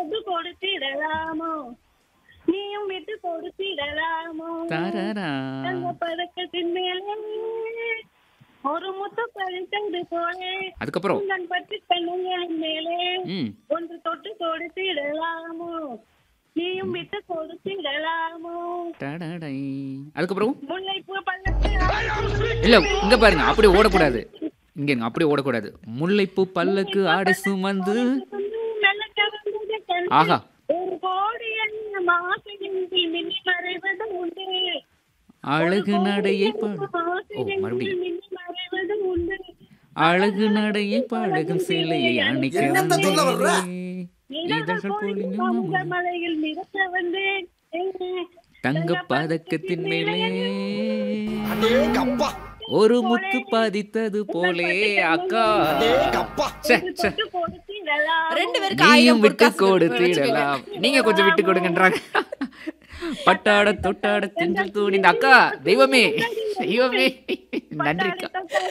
தொட்டு கொடுத்திடலாமோ நீயும் விட்டு கொடுத்திடலாமோ தரரா தங்க பதக்கத்தின் மேலே ஒரு முத்து பறித்தது போலே அதுக்கப்புறம் உங்கள் பற்றி கண்ணுங்களின் மேலே ம் ஒன்று தொட்டு கொடுத்திடலாமோ நீயும் விட்டு கொடுத்திடலாமோ டடடை. அதுக்கப்புறம் முல்லைப்பூ பள்ளத்து இல்ல இங்க பாருங்க அப்படியே ஓடக்கூடாது இங்க இருங்க, அப்படியே ஓடக்கூடாது முல்லைப்பூ பல்லக்கு ஆடை சுமந்து மெல்ல கவர்ந்தது கண் ஆஹா ஒரு கோடி என்ன மாசையில் மின்னி மறைவது உண்டு அழகு நடையை பாடு ஓ மறுபடியும் மின்னி மறைவது உண்டு அழகு நடையை பழகும் சிலையை அணைக்க என்னத்த சொல்ல வர்ற? வந்தேன். இதழ்கள் பொழியும் சமுக மலையில் நிறுத்த வந்தேன் தங்க பதக்கத்தின் மேலே அடேங்க அப்பா ஒரு முத்து பதித்தது போலே அக்கா அடேங்க அப்பா ச்சே, ச்சே. தொட்டு கொடுத்திடலாம் ரெண்டு பேருக்கு நீயும் ஆயிரம் விட்டு பொற்காசு கொடுத்திடலாம் நீங்க கொஞ்சம் விட்டு கொடுங்கன்றாங்க பட்டாட தொட்டாட தென்றல் தூணி இந்த அக்கா தெய்வமே தெய்வமே நன்றிக்கா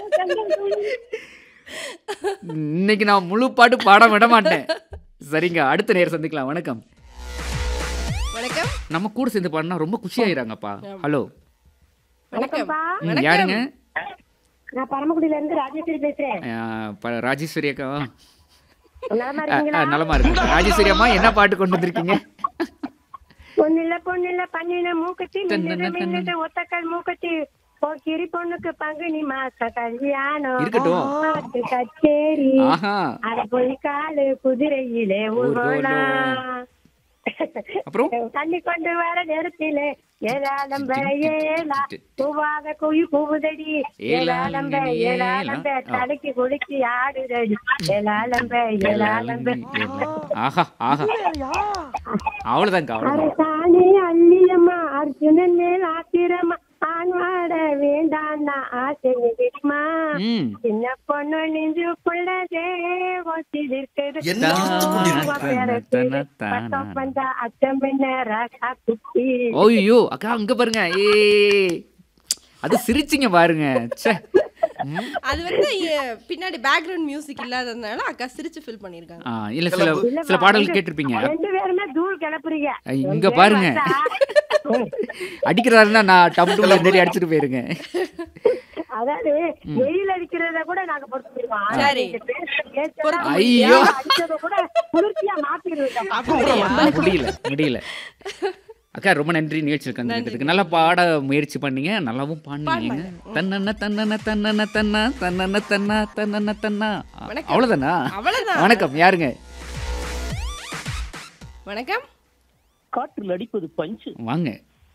இன்னைக்கு நான் முழு பாட்டு பாட விட மாட்டேன் சரிங்க அடுத்த நேரம் சந்திக்கலாம் வணக்கம் வணக்கம் நம்ம கூட சேர்ந்து பாடினா ரொம்ப குஷி ஆயிராங்கப்பா ஹலோ வணக்கம் ம், யாருங்க நான் பரமக்குடியில இருந்து ராஜேஸ்வரி பேசுறேன் ஆ, ப- ராஜேஸ்வரி அக்கா நலமா ஆ, இருக்கீங்களா ஆ, நலமா இருக்கு ராஜேஸ்வரி அம்மா என்ன பாட்டு கொண்டு வந்திருக்கீங்க பொண்ணு இல்ல பொண்ணு இல்ல பண்ணின மூக்கத்தி தன்னன மின்னுது மின்னுது ஒத்தக்கல் மூக்கத்தி போக்கிரி பொண்ணுக்கு பங்குனி மாச கல்யாணம் இருக்கட்டும். பாட்டு கச்சேரி ஆஹா அத போய் காலு குதிரையிலே ஊர்வலம் அப்புறம் தண்ணி கொண்டு வர நேரத்திலே ஏழாலம்ப ஏலா பூவாத குயி பூவுதடி ஏழாலம்ப ஏழாலம்ப தலைக்கு குளிச்சு ஆடுதடி ஏழாலம்ப ஏழாலம்ப ஆஹா ஆஹா அவ்வளவுதான்க்கா அவ்வளவுதான் அரசாணி அள்ளியம்மா அர்ஜுனன் மேல் ஆத்திரமா ஆண்வாட வேண்டான்னா ஆசை தெரியுமா ம் சின்ன பொண்ணு நெஞ்சுக்குள்ள தேவம் சிலிர்க்குது என்ன கொண்டிருக்கிறாய்? பட்டம் வந்தா அச்சம் பின்ன ராசா குட்டி ஓய்யோ அக்கா அங்க பாருங்க ஏ அது சிரிச்சிங்க பாருங்க ச்சே ம். அது வந்து எ- பின்னாடி பேக்ரவுண்ட் மியூசிக் இல்லாததுனால அக்கா சிரிச்சு ஃபீல் பண்ணிருக்காங்க ஆ, இல்ல சில சில பாடல் கேட்டிருப்பீங்க ரெண்டு பேருமே தூள் கிளப்புறீங்க ஐ, இங்க பாருங்க அடிக்கிறாருன்னா நான் டம் டும்ல தேடி அடிச்சிட்டு போயிருங்க அதாவது வெயில் அடிக்கிறத கூட நாங்க பொறுத்துருவோம் சரி. ஐயோ. அடிச்சத கூட குளிர்ச்சியா மாத்திடுவோம் அப்படியா முடியல முடியல அக்கா ரொம்ப நன்றி நிகழ்ச்சியில் கலந்துக்கிட்டதுக்கு நல்லா பாட முயற்சி பண்ணீங்க நல்லாவும் பாடுனீங்க தன்னன்ன தன்னன்ன தன்னன்ன தன்னா தன்னன்ன தன்னா தன்னன்ன தன்னா வணக்கம். அவ்வளவுதானா அவ்வளவுதான் வணக்கம் யாருங்க வணக்கம் காற்றில் அடிப்பது பஞ்சு வாங்க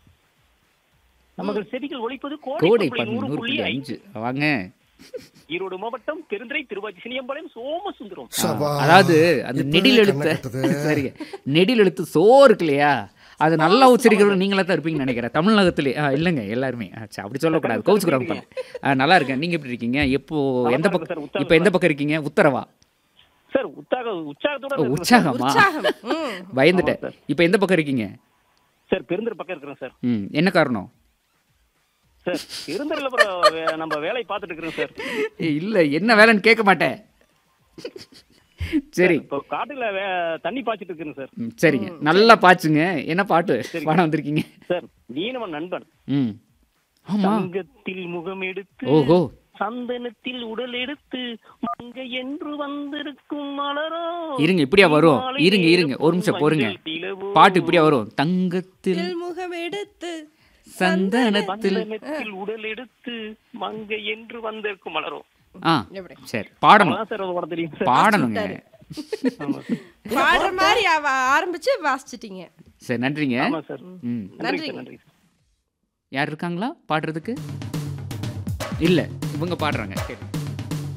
நமது செடிகள் ஒழிப்பது கோடை கோடை பதினூறு புள்ளி அஞ்சு வாங்க ஈரோடு மாவட்டம் பெருந்துறை திருவாச்சி சினியம்பாளையம் சோமசுந்தரம் சபா. அதாவது அந்த இப்பவே நெடில் கண்ணை எழுத்த கட்டுது. சரிங்க நெடில் எழுத்து சோ இருக்கு இல்லையா அது நல்லா உச்சரிக்கிறவங்க நீங்களா தான் இருப்பீங்கன்னு நினைக்கிறேன் தமிழகத்திலே ஆ இல்லைங்க எல்லாருமே ஆ, சரி, அப்படி சொல்லக்கூடாது கோவிச்சுக்கிறாங்க பாருங்க. ஆ நல்லா இருக்கேன் நீங்க எப்படி இருக்கீங்க எப்போ எந்த நல்லா பக்கம் இருக்கேன் சார், இப்போ எந்த பக்கம் இருக்கீங்க உத்தரவா சார் உற்சாக உற்சாகத்தோட ஓ, இருக்கிறேன் சார். உற்சாகமா உற்சாகம் ம். பயந்துட்டேன் ஆமா சார். இப்போ எந்த பக்கம் இருக்கீங்க சார் பெருந்துறை பக்கம் இருக்கிறேன் சார் ம் என்ன காரணம் சார் பெருந்துறையில அப்புறம் வே- நம்ம வேலையை பார்த்துட்டு இருக்கிறேன் சார் ஏய், இல்ல என்ன வேலைன்னு கேட்க மாட்டேன் சரி இப்போ காட்டுல வே- தண்ணி பாய்ச்சிட்டு இருக்கிறேன் சார் ம், சரிங்க நல்லா பாச்சுங்க என்ன பாட்டு பாடம் வந்திருக்கீங்க சார் நீனவன் நண்பன் ம் ஆமா தங்கத்தில் முகம் எடுத்து ஓஹோ சந்தனத்தில் உடல் எடுத்து மங்கை என்று வந்திருக்கும் மலரோ இருங்க இப்படியா வரும் இருங்க இருங்க ஒரு நிமிஷம் பொறுங்க பாட்டு இப்படியா வரும் தங்கத்தில் முகம் எடுத்து சந்தனத்தில் சந்தனத்தில் உடல் எடுத்து மங்கை என்று வந்திருக்கும் மலரோ ஆ எப்படி? சரி பாடணும் அதான் சார் அது உட தெரியும் சார் பாடணுங்க ஆமா சார் பாடுற மாதிரி அவ ஆரம்பிச்சு வாசிச்சிட்டீங்க சரி நன்றிங்க ஆமா சார் ம் நன்றி சார் நன்றி சார் யார் இருக்காங்களா பாடுறதுக்கு இல்ல இவங்க பாடுறாங்க சரி